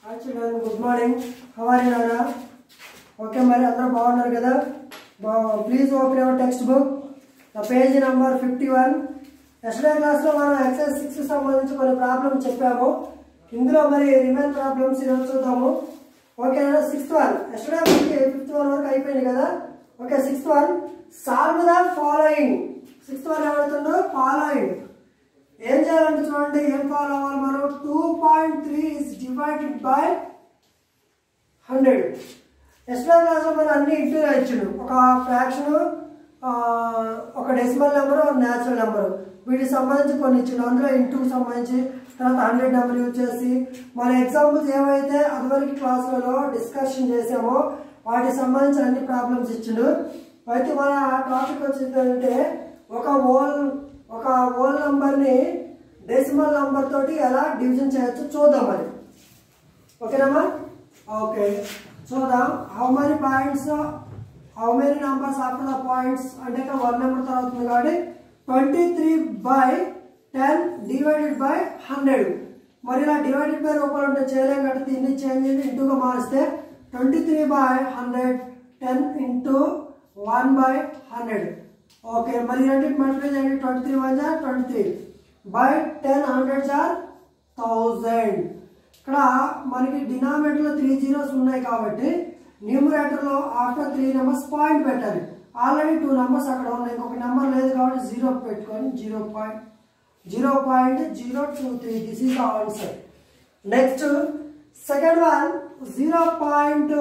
Hi children good morning how are you నారా okay మరి అందరూ బాగున్నారు కదా please open your text book the page number fifty one yesterday క్లాస్లో మనం ఎక్సైజ్ సిక్స్ సంబంధించి కొన్ని ప్రాబ్లమ్స్ చెప్పాము ఇందులో మరి రిమైన్ ప్రాబ్లమ్స్ ఈరోజు చూద్దాము ఓకేనా సిక్స్త్ వన్ ఎస్డే మనకి ఫిఫ్త్ వన్ వరకు అయిపోయింది కదా okay sixth one solve the following sixth one ఏమవుతుందో ఫాలోయింగ్ ఏం చేయాలంటే చూడండి ఏం ఫాలో అవ్వాలి మనం two point three is divided by hundred extra క్లాస్లో మనం అన్ని ఇంటూ ఇచ్చిండు ఒక ఫ్రాక్షన్ ఒక డెసిమల్ నెంబర్ ఒక న్యాచురల్ నెంబర్ వీటికి సంబంధించి కొన్ని ఇచ్చిండు అందులో ఇంటూకి సంబంధించి తర్వాత హండ్రెడ్ నెంబర్ యూజ్ చేసి మన ఎగ్జాంపుల్స్ ఏవైతే అదివరకు క్లాసులలో డిస్కషన్ చేసామో వాటికి సంబంధించిన అన్ని ప్రాబ్లమ్స్ ఇచ్చిండు అయితే మన టాపిక్ వచ్చిందంటే ఒక ఓల్ ఒక ఓల్ నంబర్ని డెసిమల్ నంబర్ తోటి ఎలా డివిజన్ చేయొచ్చు చూద్దాం మరి ఓకేనమ్మా ఓకే చూద్దాం how many points how many numbers after the points అంటే ఇక్కడ వన్ నెంబర్ తర్వాత ఉంది కాబట్టి twenty three by ten divided by hundred మరి ఇలా డివైడెడ్ బై రూపాయలు ఉంటే చేయలేం కాబట్టి దీన్ని చేంజ్ చేసి ఇంటూగా మారిస్తే twenty three by hundred ten into one by hundred okay మరి రెండింటి మల్టిప్లై చేయండి ట్వంటీ త్రీ వన్ జార్ twenty three by ten hundred జార్ థౌజండ్ ఇక్కడ మనకి డినామినేటర్లో త్రీ జీరోస్ ఉన్నాయి కాబట్టి న్యూమరేటర్లో ఆఫ్టర్ త్రీ నెంబర్స్ పాయింట్ పెట్టాలి ఆల్రెడీ టూ నెంబర్స్ అక్కడ ఉన్నాయి ఇంకొక నెంబర్ లేదు కాబట్టి జీరో పెట్టుకొని zero point zero point zero two three this is the answer next second one zero point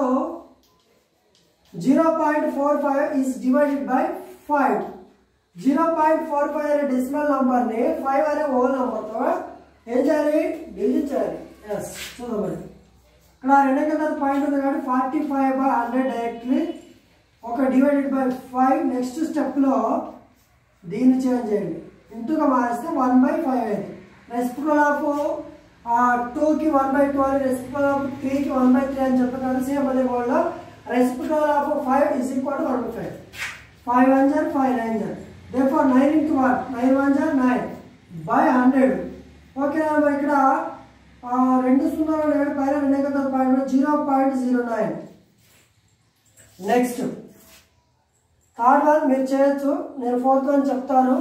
zero point four five is divided by five zero point four five అనే decimal నంబర్ని five అనే whole నంబర్తో ఏం చేయాలి division చేయాలి yes చూద్దాం మరి ఇక్కడ రెండో కింద పాయింట్ ఉంది కాబట్టి forty five by hundred directly ఒక డివైడెడ్ బై ఫైవ్ నెక్స్ట్ స్టెప్లో దీన్ని చేంజ్ చేయండి ఇంటూగా మారిస్తే వన్ బై ఫైవ్ అయింది రెసిప్రల్ ఆఫ్ టూకి వన్ బై టూ అని రెసిప్రల్ ఆఫ్ త్రీకి వన్ బై త్రీ అని చెప్పగలరు సేమ్ అదే కూడా reciprocal of five is equal one by five five one జార్ ఫైవ్ నైన్ జార్ దే four nine into one nine one జార్ నైన్ బై హండ్రెడ్ ఓకే ఇక్కడ ఆ, రెండు సున్నాలు ఏడు పైన రెండు కదా point zero point zero nine next third one మీరు చేయొచ్చు నేను ఫోర్త్ వన్ చెప్తాను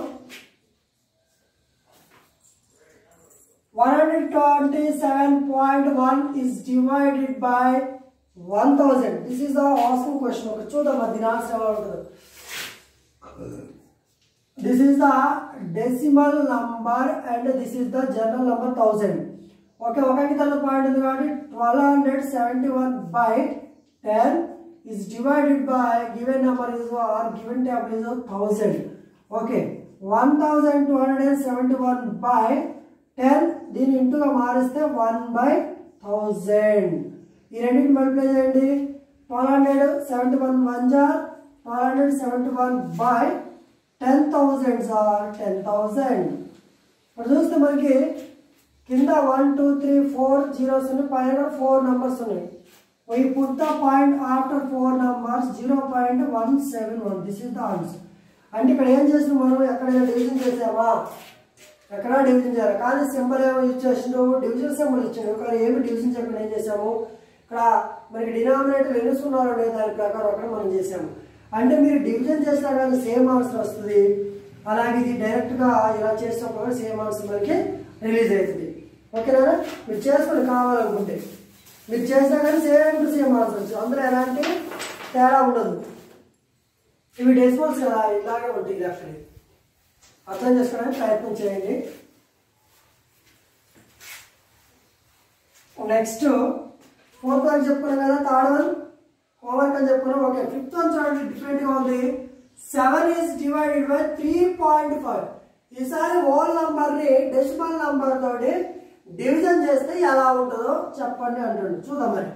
one hundred twenty seven point one is divided by one thousand this is the asking question ఒక చూద్దాం అది దీని ఆన్సర్ ఎలా ఉంటుందో this is the decimal number and this is the general number thousand okay ఒక కింద point ఉంది కాబట్టి twelve hundred seventy one by ten is divided by given number is or given table is thousand. Okay, one thousand two hundred and seventy one by ten. దీని ఇంటుగా మారిస్తే one by thousand ఈ రెండింటిని multiply చేయండి twelve hundred seventy one one జార్ twelve hundred seventy one by ten thousand సార్ ten thousand ఇప్పుడు చూస్తే మనకి కింద one two three four zeros ఉన్నాయి పైన ఫోర్ నెంబర్స్ ఉన్నాయి we put the point after four numbers 0.171 this is the answer అంటే ఇక్కడ ఏం చేసిన మనం ఎక్కడైనా డివిజన్ చేసామా ఎక్కడ డివిజన్ చేయాలి కానీ సింబల్ ఏమో యూజ్ చేసిండు డివిజన్ సింబల్ ఇచ్చిండు కానీ ఏమి డివిజన్ చేయకుండా ఏం చేసాము ఇక్కడ మనకి డినామినేటర్ ఎన్ని సున్నాలు ఉన్నాయి దాని ప్రకారం అక్కడ మనం చేసాము అంటే మీరు డివిజన్ చేసినా కానీ సేమ్ ఆన్సర్ వస్తుంది అలాగే ఇది డైరెక్ట్గా ఇలా చేసినప్పుడు సేమ్ ఆన్సర్ మనకి రిలీజ్ అవుతుంది ఓకేనా మీరు చేసుకొని కావాలనుకుంటే మీరు చేసినా కానీ సేమ్ టు సేమ్ ఆన్సర్ వచ్చు అందులో ఎలాంటి తేడా ఉండదు ఇవి డెసిమల్స్ కదా ఇలాగే ఉంటాయి యాక్చువల్లీ అర్థం చేసుకోవడానికి ప్రయత్నం చేయండి నెక్స్ట్ ఫోర్త్ వన్ చెప్పుకున్నాం కదా థర్డ్ వన్ హోంవర్క్ అని చెప్పుకున్నాం ఓకే ఫిఫ్త్ వన్ చూడండి డిఫరెంట్గా ఉంది seven is divided by three point five ఈసారి హోల్ నంబర్ని డెసిమల్ నంబర్ తోటి డివిజన్ చేస్తే ఎలా ఉంటుందో చెప్పండి అంటుండు చూద్దాం మరి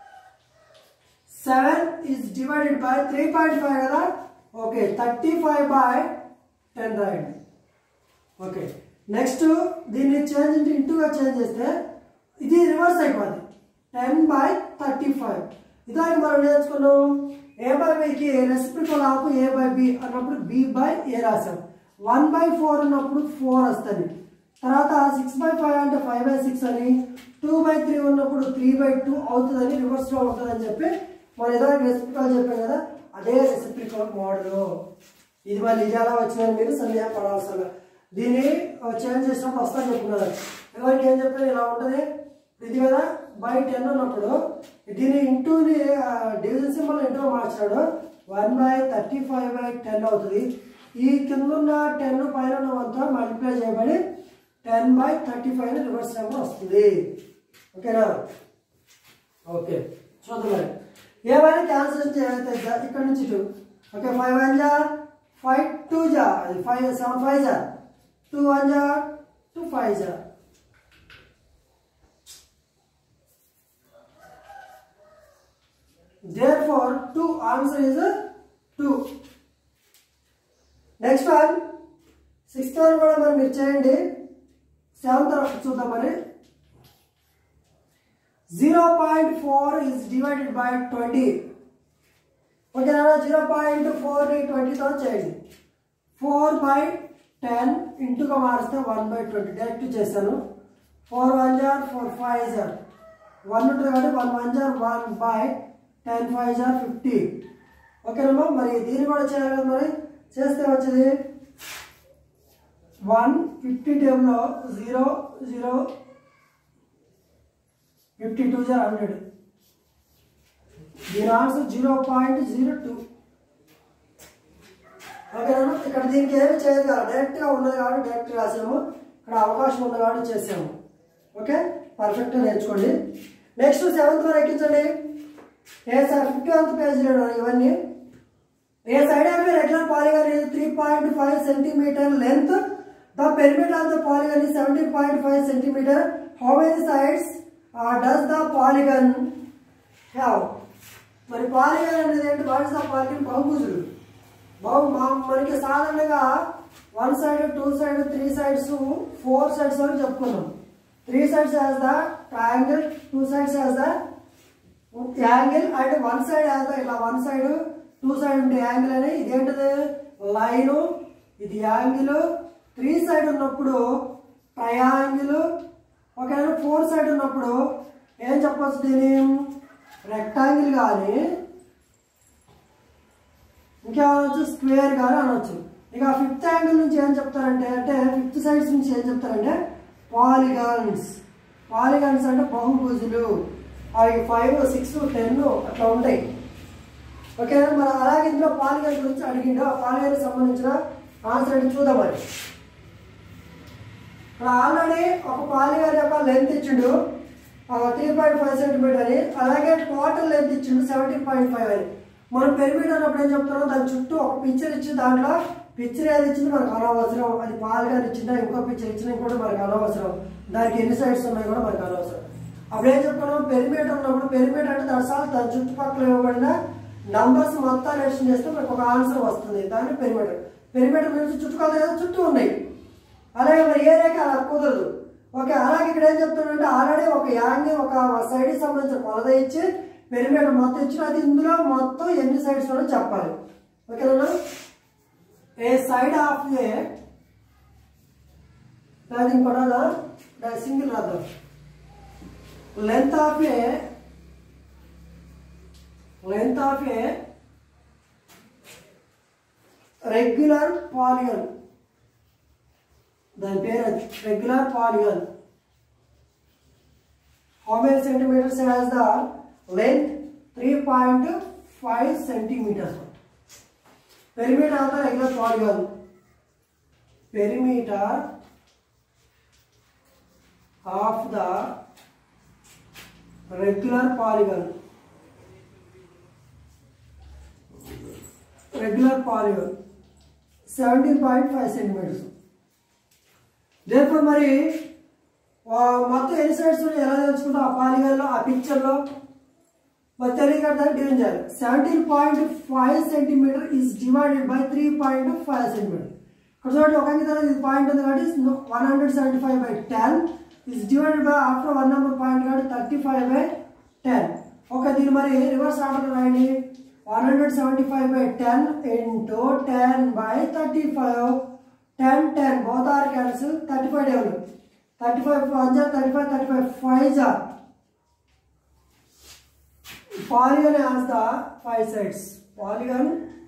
seven is divided by three point five కదా okay thirty five by ten రాయండి ఓకే నెక్స్ట్ దీన్ని చేంజ్ ఇంటూ ఇంటూగా చేంజ్ చేస్తే ఇది రివర్స్ అయిపోద్ది టెన్ బై థర్టీ ఫైవ్ ఇదానికి మనం నేర్చుకున్నాం ఏ బై బికి reciprocal of A by B అన్నప్పుడు బి బై ఏ రాసాం వన్ బై ఫోర్ ఉన్నప్పుడు ఫోర్ వస్తుంది తర్వాత సిక్స్ బై ఫైవ్ అంటే ఫైవ్ బై సిక్స్ అని టూ బై త్రీ ఉన్నప్పుడు త్రీ బై టూ అవుతుందని రివర్స్లో ఉంటుందని చెప్పి మనం ఏదో రెసిప్రికల్ చెప్పాం కదా అదే రెసిప్రికల్ మోడల్ ఇది మళ్ళీ ఇది ఎలా వచ్చిందని మీరు సందేహపడాల్సిన దీన్ని చేంజ్ చేసినప్పుడు వస్తా చెప్పుకున్నారు ఎవరికి ఏం చెప్పారు ఇలా ఉంటుంది ఇది కదా బై టెన్ ఉన్నప్పుడు దీన్ని ఇంటూని డివిజన్ సింబల్ ఇంటూ మార్చాడు one by thirty five by ten అవుతుంది ఈ కింద ఉన్న టెన్ పైన ఉన్నవంతా మల్టిప్లై చేయబడి ten by thirty five reverse number వస్తుంది ఓకేనా ఓకే చూద్దాం మరి ఏమైనా క్యాన్సిల్ చేయాలి ఇక్కడ నుంచి టూ ఓకే ఫైవ్ వన్ జా ఫైవ్ టూ జా ఫైవ్ సెవెన్ ఫైవ్ జా టూ వన్ జా టూ ఫైవ్ జా therefore two answer is a 2 next one sixth one కూడా మరి మీరు చేయండి సెవెంత్ చూద్దాం మరి zero point four is divided by twenty ఓకేనా జీరో పాయింట్ ఫోర్ని ట్వంటీతో చేయండి ఫోర్ బై టెన్ ఇంటూగా మారిస్తే వన్ బై ట్వంటీ డైరెక్ట్ చేశాను ఫోర్ వన్ జార్ ఫోర్ ఫైవ్ జార్ వన్ ఉంటుంది కాబట్టి వన్ వన్ జార్ వన్ బై టెన్ ఫైవ్ జార్ ఫిఫ్టీ ఓకేనమ్మా మరి దీన్ని కూడా చేయాలి కదా మరి చేస్తే వచ్చేది వన్ ఫిఫ్టీ టేబుల్లో జీరో జీరో ఫిఫ్టీ టూ జార్ హండ్రెడ్ దీని answer zero point zero two ఓకేనా ఇక్కడ దీనికి ఏమి చేయదు కదా డైరెక్ట్గా ఉన్నది కాబట్టి డైరెక్ట్ రాసాము ఇక్కడ అవకాశం ఉంది కాబట్టి చేసాము ఓకే పర్ఫెక్ట్గా నేర్చుకోండి నెక్స్ట్ సెవెంత్ వరకు ఎక్కించండి ఏ సార్ ఫిఫ్టీ వన్త్ పేజీలో ఇవన్నీ a side of regular polygon is three point five centimetre length the perimeter of the polygon is seventeen point five centimetre how many sides does the polygon have మరి polygon అనేది ఏంటి what is the polygon బహుభుజులు బహు మా- మనకి సాధారణంగా one side two side three sides four sides వరకు చెప్పుకున్నాం three sides as the triangle two sides as the angle and one side as the ఇలా వన్ సైడ్ టూ సైడ్ ఉంటే angle అని ఇదేంటిది లైన్ ఇది యాంగిల్ త్రీ సైడ్ ఉన్నప్పుడు triangle ఒకవేళ four side ఉన్నప్పుడు ఏం చెప్పొచ్చు దీని రెక్టాంగిల్ కానీ ఇంకేమనొచ్చు స్క్వేర్ కానీ అనొచ్చు ఇక ఫిఫ్త్ యాంగిల్ నుంచి ఏం చెప్తారంటే అంటే ఫిఫ్త్ సైడ్స్ నుంచి ఏం చెప్తారంటే పాలిగాన్స్ పాలిగాన్స్ అంటే బహుభుజులు అవి ఫైవ్ సిక్స్ టెన్ అట్లా ఉంటాయి ఓకే మరి అలాగే ఇందులో పాలిగన్ గురించి అడిగిండు ఆ పాలిగన్ సంబంధించిన ఆన్సర్ ఏంటి చూద్దాం మరి ఇక్కడ ఆల్రెడీ ఒక పాలిగన్ యొక్క లెంత్ ఇచ్చిండు త్రీ పాయింట్ ఫైవ్ సెంటీమీటర్ అని అలాగే టోటల్ లెంత్ ఇచ్చిండు సెవెంటీన్ పాయింట్ ఫైవ్ అని మనం పెరిమీటర్ అన్నప్పుడు ఏం చెప్తున్నాం దాని చుట్టూ ఒక పిక్చర్ ఇచ్చి దాంట్లో పిక్చర్ ఏది ఇచ్చింది మనకు అనవసరం అది పాలుగాని ఇచ్చిందా ఇంకో పిక్చర్ ఇచ్చినా కూడా మనకు అనవసరం దానికి ఎన్ని సైడ్స్ ఉన్నాయి కూడా మనకు అనవసరం అప్పుడు ఏం చెప్పుకున్నాం పెరిమీటర్ ఉన్నప్పుడు పెరిమీటర్ అంటే దర్శాలు దాని చుట్టుపక్కల ఇవ్వబడిన నంబర్స్ మొత్తం ఎడిషన్ చేస్తే మనకు ఒక ఆన్సర్ వస్తుంది దాన్ని పెరిమీటర్ పెరిమీటర్ నుంచి చుట్టుపక్కల ఏదో చుట్టూ ఉన్నాయి అలాగే మరి ఏరియాకి అలా కుదరదు ఓకే అలాగే ఇక్కడ ఏం చెప్తున్నాడంటే ఆల్రెడీ ఒక యాంగిల్ ఒక సైడ్కి సంబంధించిన కొలత ఇచ్చి పెరిమీటర్ మొత్తం ఇచ్చిన అది ఇందులో మొత్తం ఎన్ని సైడ్స్ ఉన్నాయో చెప్పాలి ఓకేనా ఏ సైడ్ ఆఫ్ ఏ అది ఇంకోటి సింగిల్ రాద్దాం length of a length of a regular polygon దాని పేరు అది regular polygon how many centimetres has the length three point five centimetres perimeter of the regular polygon perimeter of the regular polygon regular polygon seventeen point five centimetres దేనిపై మరి ఆ, మొత్తం ఎన్ని sides ఉన్నాయి ఎలా తెలుసుకుంటాం ఆ పాలిగన్లో ఆ పిక్చర్లో మరి తెలియదు కదా డివిజన్ చేయాలి seventeen point five centimetre is divided by three point five centimetre ఇక్కడ చూడండి ఒక అంకిత ఇది పాయింట్ ఉంది కాబట్టి one hundred seventy five by ten is divided by after one number point కాబట్టి thirty five by ten okay దీన్ని మరి రివర్స్ ఆర్డర్ రాయండి one hundred seventy five by ten into ten by thirty five ten ten both are cancel thirty five డేలు thirty five one jar thirty five thirty five five జార్ polygon has the five sides polygon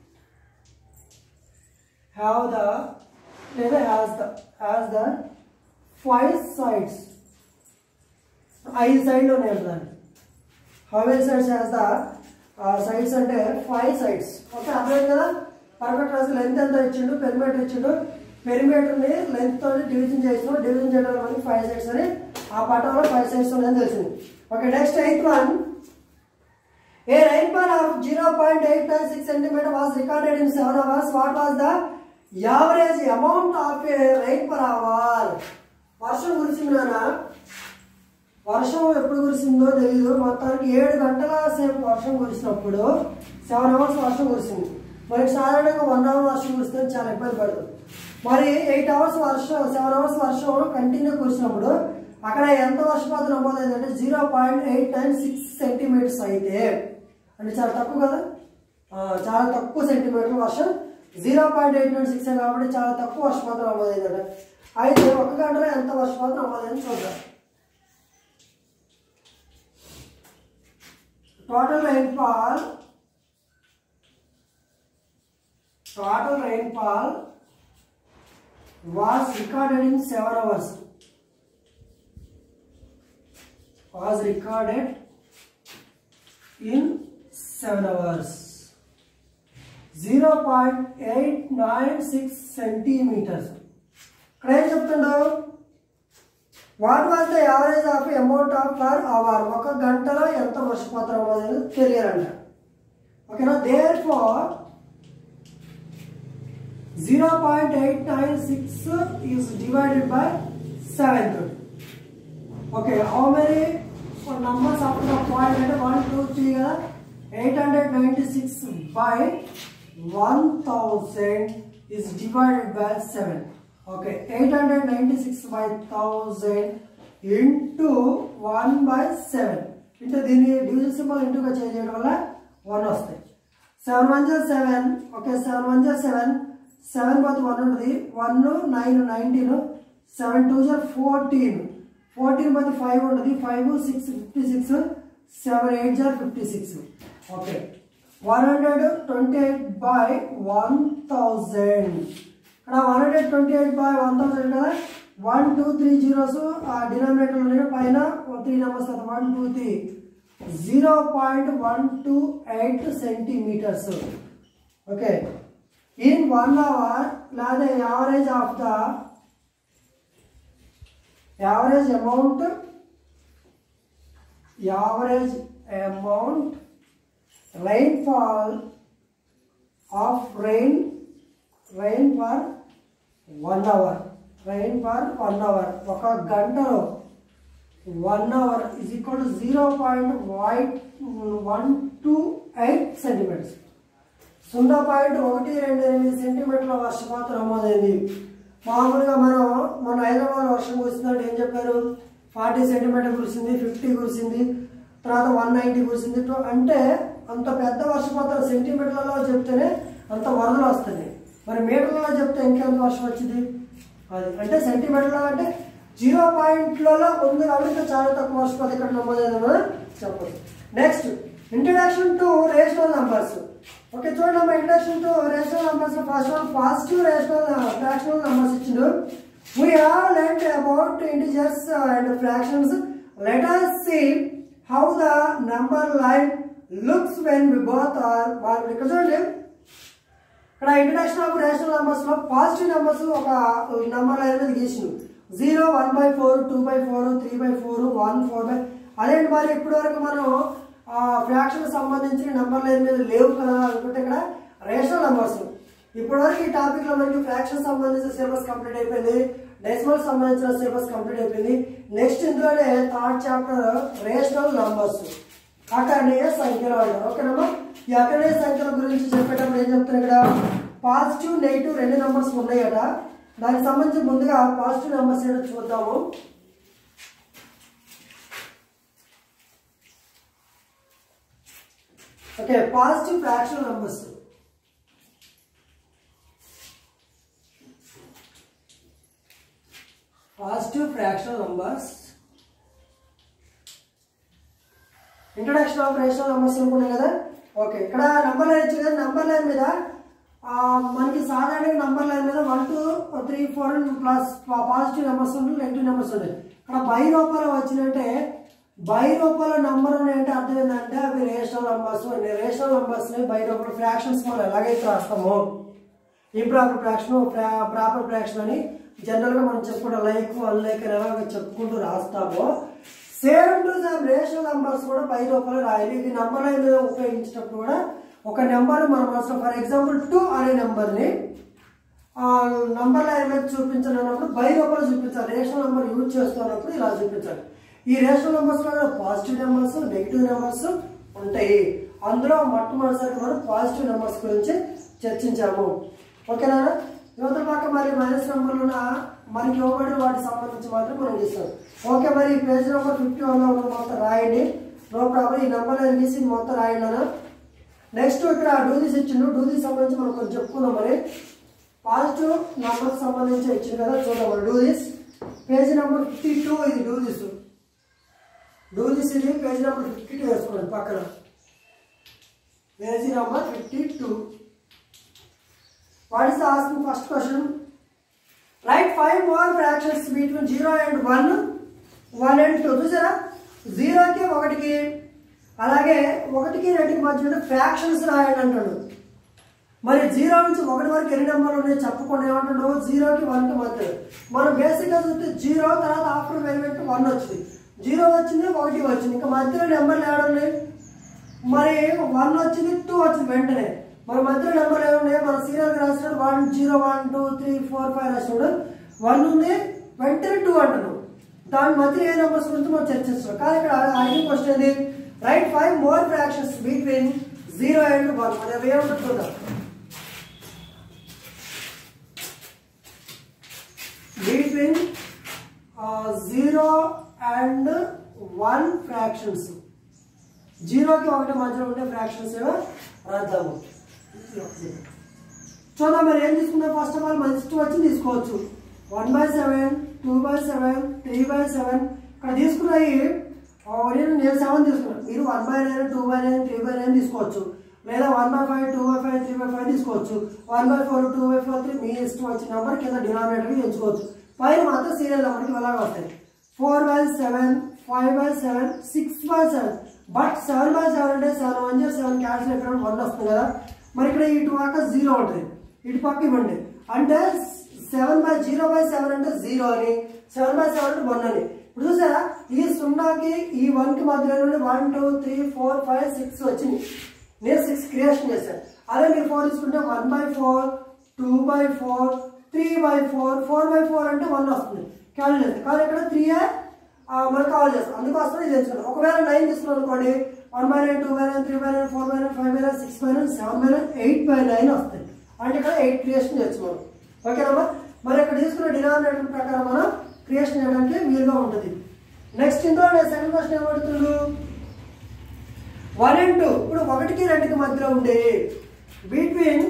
have the లేదా has the has the five sides ఐదు సైడ్లు ఉన్నాయి దాన్ని how many sides has the sides అంటే five sides okay అర్థమైంది కదా perfect రాసి లెంత్ ఎంత ఇచ్చిండు పెరిమీటర్ ఇచ్చిండు పెరిమీటర్ని లెంత్ తోటి డివిజన్ చేసినాం డివిజన్ చేయడం వల్ల ఫైవ్ సైడ్స్ అని ఆ పటంలో ఫైవ్ సైడ్స్ ఉన్నాయని తెలిసింది okay next eighth one A rainfall of 0.896 centimeter was recorded in 7 hours. What was the average amount of a rain per hour? వర్షం కురిసింది నాన్న వర్షం ఎప్పుడు కురిసిందో తెలియదు మొత్తానికి ఏడు గంటల సేపు వర్షం కురిసినప్పుడు సెవెన్ అవర్స్ వర్షం కురిసింది మనకి సాధారణంగా వన్ అవర్ వర్షం కురిస్తే చాలా ఇబ్బంది పడుతుంది మరి ఎయిట్ అవర్స్ వర్షం సెవెన్ అవర్స్ వర్షం కంటిన్యూ కురిసినప్పుడు అక్కడ ఎంత వర్షపాతం నమోదైందంటే zero point eight nine six centimetres అయితే అంటే చాలా తక్కువ కదా ఆ, చాలా తక్కువ సెంటీమీటర్ల వర్షం zero point eight nine six కాబట్టి చాలా తక్కువ వర్షపాతం నమోదైందంట అయితే ఒక గంటలో ఎంత వర్షపాతం నమోదైంది చూద్దాం total rainfall total rainfall was recorded in 7 hours was recorded in 7 hours 0.896 centimeters ఇక్కడ ఏం చెప్తుండవు what was the average of amount of per hour ఒక గంటలో ఎంత వర్షపాతం అనేది తెలియాలంట ఓకేనా therefore zero point eight nine six is divided by seven okay how many numbers of the point అంటే వన్ టూ త్రీ కదా eight hundred ninety six by one thousand is divided by seven okay eight hundred ninety six by thousand into one by seven into దీన్ని division symbol ఇంటూగా change చేయడం వల్ల one వస్తాయి seven one జా seven okay seven one జా seven seven పోతే one ఉంటుంది one nine nineteen seven two జా fourteen fourteen పోతే ఫైవ్ ఉంటుంది five six fifty six seven eight జా fifty six okay one hundred twenty eight by one thousand ఇక్కడ one hundred twenty eight by one thousand కదా one two three zeros ఆ denominator ఉన్నాయి పైన three numbers కదా one two three zero point one two eight centimetres okay in one hour లేదా average of the average amount average amount rainfall of rain rain for one hour rain for one hour ఒక గంటలో one hour is equal to zero point wait one two eight centimetres సున్నా పాయింట్ ఒకటి రెండు ఎనిమిది సెంటీమీటర్ల వర్షపాతం నమోదైంది మామూలుగా మనం మన హైదరాబాద్ వర్షం కురిసిందంటే ఏం చెప్పారు ఫార్టీ సెంటీమీటర్ కురిసింది ఫిఫ్టీ కురిసింది తర్వాత వన్ నైంటీ కురిసింది టు- అంటే అంత పెద్ద వర్షపాతం సెంటీమీటర్లలో చెప్తేనే అంత వరదలు వస్తున్నాయి మరి మీటర్లలో చెప్తే ఇంకెంత వర్షం వచ్చింది అది అంటే సెంటీమీటర్లో అంటే జీరో పాయింట్లలో ఉంది కాబట్టి ఇంకా చాలా తక్కువ వర్షపాతం ఇక్కడ నమోదైందని చెప్పచ్చు next introduction to rational numbers okay చూడండి అమ్మా introduction to rational numbers first one positive rational fractional numbers ఇచ్చిండు we have learned about integers and fractions let us see how the number line looks when we both are వాళ్ళు ఇక్కడ చూడండి ఇక్కడ introduction of rational numbers లో positive numbers ఒక number line మీద గీసిండు zero one by four two by four three by four one four by అదేంటి మరి ఇప్పటి వరకు మనం ఫ్రాక్షన్ సంబంధించిన నంబర్ లైన్ మీద లేవు కదా అనుకుంటే ఇక్కడ రేషనల్ నంబర్స్ ఇప్పటి వరకు ఈ టాపిక్ లో మనకి ఫ్రాక్షన్ సంబంధించిన సిలబస్ కంప్లీట్ అయిపోయింది డెసిమల్ సంబంధించిన సిలబస్ కంప్లీట్ అయిపోయింది నెక్స్ట్ ఇందులోనే థర్డ్ చాప్టర్ రేషనల్ నంబర్స్ అకరణీయ సంఖ్యలు అంటారు ఓకేనమ్మా ఈ అకరణీయ సంఖ్యల గురించి చెప్పేటప్పుడు ఏం చెప్తాను ఇక్కడ పాజిటివ్ నెగిటివ్ రెండు నెంబర్స్ ఉన్నాయట దానికి సంబంధించి ముందుగా పాజిటివ్ నెంబర్స్ ఏంటో చూద్దాము okay positive fractional numbers rational numbers introduction of rational numbers అనుకున్నాయి కదా ఓకే ఇక్కడ నంబర్ లైన్ ఇచ్చింది కదా నంబర్ లైన్ మీద ఆ, మనకి సాధారణంగా నంబర్ లైన్ మీద one two three four plus positive numbers ఉంటాయి నెగిటివ్ నెంబర్స్ ఉంటాయి ఇక్కడ బై రూపాయలు వచ్చినట్టే బై రూపాయల నంబర్ ఉన్నాయంటే అర్థం ఏంటంటే అవి rational numbers rational numbers by రూపాయల ఫ్రాక్షన్స్ మనం ఎలాగైతే రాస్తామో ఇంప్రాపర్ ఫ్రాక్షన్ ప్రాపర్ ఫ్రాక్షన్ అని జనరల్గా మనం చెప్పుకుంటాం లైక్ వన్ లైక్ ఎలాగ చెప్పుకుంటూ రాస్తామో same to same rational numbers కూడా పై రూపాయలు రాయాలి ఇది నంబర్ లైన్ మీద ఉపయోగించినప్పుడు కూడా ఒక నెంబర్ మనం అసలు ఫర్ ఎగ్జాంపుల్ టూ అనే నెంబర్ని నంబర్ లైన్ మీద చూపించాలన్నప్పుడు బై రూపాయలు చూపించాలి రేషనల్ నెంబర్ యూజ్ చేస్తున్నప్పుడు ఇలా చూపించాలి ఈ రేషనల్ నెంబర్స్ లో పాజిటివ్ నెంబర్స్ నెగిటివ్ నెంబర్స్ ఉంటాయి అందులో మొట్టమొదటిసారి మనం పాజిటివ్ నెంబర్స్ గురించి చర్చించాము ఓకేనా యువత పక్క మరి మైనస్ నెంబర్లు మనకి ఇవ్వబడిన వాటికి సంబంధించి మాత్రం మనం చేస్తాం ఓకే మరి ఈ పేజ్ నెంబర్ ఫిఫ్టీ వన్ మొత్తం రాయండి నో ప్రాబ్లం ఈ నెంబర్ నేను తీసి మొత్తం రాయండి అన్న నెక్స్ట్ ఇక్కడ డూదీస్ ఇచ్చిండు డూదీస్ సంబంధించి మనం కొంచెం చెప్పుకుందాం మరి పాజిటివ్ నెంబర్ సంబంధించి ఇచ్చింది కదా చూద్దాం మరి do this page number fifty two ఇది డూదీస్ డూదీస్ ఇది పేజ్ నెంబర్ ఫిఫ్టీ టూ వేసుకోండి పక్కన page number fifty two what is asking first question write five more fractions between zero and one one and two చూసారా జీరోకి ఒకటికి అలాగే ఒకటికి రెండుకి మధ్య ఫ్రాక్షన్స్ రాయండి అంటాడు మరి జీరో నుంచి ఒకటి వరకు ఎన్ని నెంబర్లు ఉన్నాయో చెప్పకుండా ఏమంటాడు జీరోకి వన్కి మధ్య మనం బేసిక్గా చూస్తే జీరో తర్వాత ఆఫ్టర్ వేరియట్ వన్ వచ్చింది జీరో వచ్చింది ఒకటి వచ్చింది ఇంకా మధ్యలో నెంబర్లు ఏడు ఉన్నాయి మరి వన్ వచ్చింది టూ వచ్చింది వెంటనే మరి మధ్యలో నెంబర్లు ఏమున్నాయి మన సీరియల్ రాసినప్పుడు one zero one two three four five రాసినప్పుడు వన్ ఉంది వెంటనే టూ అంటున్నాం దాని మధ్యలో ఏ నెంబర్స్ గురించి మనం చర్చిస్తున్నాం కానీ ఇక్కడ ఐడి క్వశ్చన్ ఏంది write five more fractions between zero and one మరి అవి ఏముంటుంది చూద్దాం between zero and one fractions జీరోకి ఒకటి మధ్యలో ఉండే ఫ్రాక్షన్స్ ఏవో రాద్దాము చూద్దాం మరి ఏం తీసుకుందాం ఫస్ట్ ఆఫ్ ఆల్ మన ఇష్టం వచ్చి తీసుకోవచ్చు one by seven two by seven three by seven ఇక్కడ తీసుకున్నాయి ఆ, నేను నేను సెవెన్ తీసుకున్నాను మీరు one by nine two by nine three by nine తీసుకోవచ్చు లేదా one by five two by five three by five తీసుకోవచ్చు one by four two by four three మీ ఇష్టం వచ్చిన నెంబర్ కింద డినామినేటర్కి ఎంచుకోవచ్చు పైన మాత్రం సీరియల్ నెంబర్కి అలాగే వస్తాయి four by seven five by seven six by seven but seven by seven అంటే seven one zero seven cancel అయిపోయినప్పుడు వన్ వస్తుంది కదా మరి ఇక్కడ ఇటు పక్క జీరో ఉంటుంది ఇటు పక్క ఇవ్వండి అంటే seven by zero by seven అంటే జీరో అని సెవెన్ బై సెవెన్ అంటే వన్ అని ఇప్పుడు చూసారా ఈ సున్నాకి ఈ వన్ కి మధ్యలో నుండి one two three four five six వచ్చింది నేను సిక్స్ క్రియేషన్ చేశాను అదే మీరు ఫోర్ తీసుకుంటే one by four two by four three by four four by four అంటే వన్ వస్తుంది క్యాలిక్యులేట్ కానీ ఇక్కడ త్రీ మనకు కాల్ చేస్తాం అందుకోసం ఇది ఎంచుకున్నాం ఒకవేళ నైన్ తీసుకున్నాం అనుకోండి one by nine two by nine three by nine four by nine five by nine six by nine seven by nine eight by nine వస్తాయి అంటే ఇక్కడ ఎయిట్ క్రియేషన్ చేస్తున్నాం ఓకేనమ్మా మరి ఇక్కడ తీసుకున్న డినామినేటర్ ప్రకారం మనం క్రియేషన్ చేయడానికి వీలుగా ఉంటుంది నెక్స్ట్ ఇందులో సెకండ్ క్వశ్చన్ ఏమడుతుండు వన్ అండ్ టూ ఇప్పుడు ఒకటికి రెండుకి మధ్యలో ఉండే between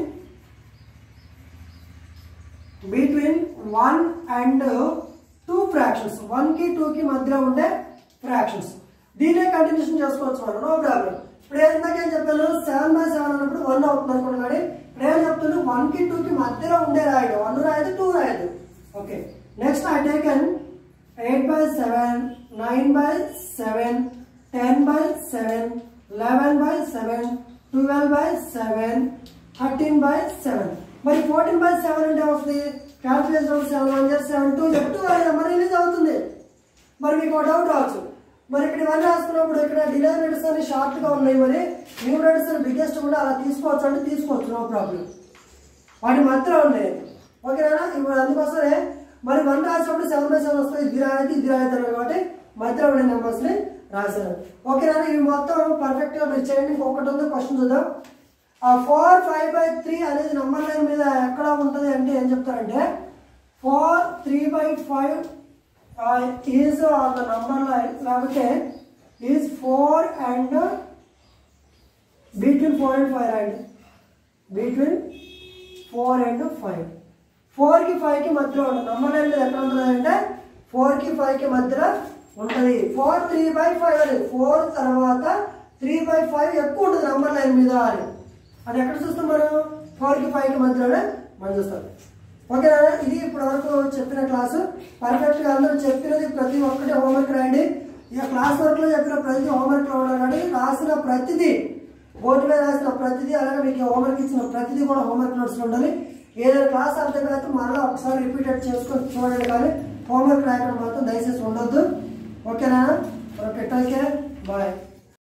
between one and two fractions one కి టూ కి మధ్యలో ఉండే ఫ్రాక్షన్స్ దీనే కంటిన్యూషన్ చేసుకోవచ్చు మనం నో ప్రాబ్లం ఇప్పుడు ఏంటంటే ఏం చెప్పాను సెవెన్ బై సెవెన్ అన్నప్పుడు వన్ అవుతుంది అనుకోండి కానీ ఇప్పుడు ఏం చెప్తాను వన్ కి టూ కి మధ్యలో ఉండే రాయడు వన్ రాయదు టూ రాయదు okay next I taken eight by seven nine by seven ten by seven eleven by seven twelve by seven thirteen by seven మరి ఫోర్టీన్ బై సెవెన్ అంటే వస్తుంది calculation seven one zero seven two two number release అవుతుంది మరి మీకు ఒక doubt రావచ్చు మరి ఇక్కడ ఇవన్నీ రాసుకున్నప్పుడు ఇక్కడ డినామినేటర్స్ అని షార్ట్ గా ఉన్నాయి మరి న్యూమరేటర్స్ అని బిగ్గెస్ట్ కూడా అలా తీసుకోవచ్చు అంటే తీసుకోవచ్చు నో ప్రాబ్లం వాటి మధ్యలో ఉన్నాయి ఓకేనా ఇప్పుడు అందుకోసమే మరి వన్ రాసినప్పుడు సెవెన్ బై సెవెన్ వస్తుంది ఇది రాయదు ఇది రాయదు అన్నారు కాబట్టి మధ్యలో ఉండే నెంబర్స్ ని రాశారు ఓకేనా ఇవి మొత్తం పర్ఫెక్ట్ గా మీరు చేయండి ఇంకొకటి ఉంది క్వశ్చన్ చూద్దాం ఆ ఫోర్ ఫైవ్ బై త్రీ అనేది నంబర్ లైన్ మీద ఎక్కడ ఉంటుంది అంటే ఏం చెప్తారంటే four three by five is on the number line లేకపోతే is four and between four and five and between four and five ఫోర్కి ఫైవ్కి మధ్యలో ఉంటుంది నంబర్ లైన్ మీద ఎక్కడ ఉంటుంది అంటే ఫోర్కి ఫైవ్కి మధ్యలో ఉంటుంది ఫోర్ త్రీ బై ఫైవ్ అని ఫోర్ తర్వాత త్రీ బై ఫైవ్ ఎక్కువ ఉంటుంది నంబర్ లైన్ మీద అని అది ఎక్కడ చూస్తాం మనం ఫోర్కి ఫైవ్కి మధ్యలోనే మనం చూస్తాం ఓకేనా ఇది ఇప్పటి వరకు చెప్పిన క్లాసు పర్ఫెక్ట్గా అందరూ చెప్పినది ప్రతి ఒక్కటి హోంవర్క్ రాయండి ఇక క్లాస్ వర్క్లో చెప్పిన ప్రతి హోంవర్క్లో ఉన్నా కానీ రాసిన ప్రతిదీ బోర్డు మీద రాసిన ప్రతిదీ అలాగే మీకు హోంవర్క్ ఇచ్చిన ప్రతిదీ కూడా హోంవర్క్ నోట్స్లో ఉండాలి ఏదైనా క్లాస్ అర్థం కాకపోతే మరలా ఒకసారి రిపీటెడ్ చేసుకొని చూడండి కానీ హోంవర్క్ రాయడం మాత్రం దయచేసి ఉండొద్దు ఓకేనా ఓకే టేక్ కేర్ బాయ్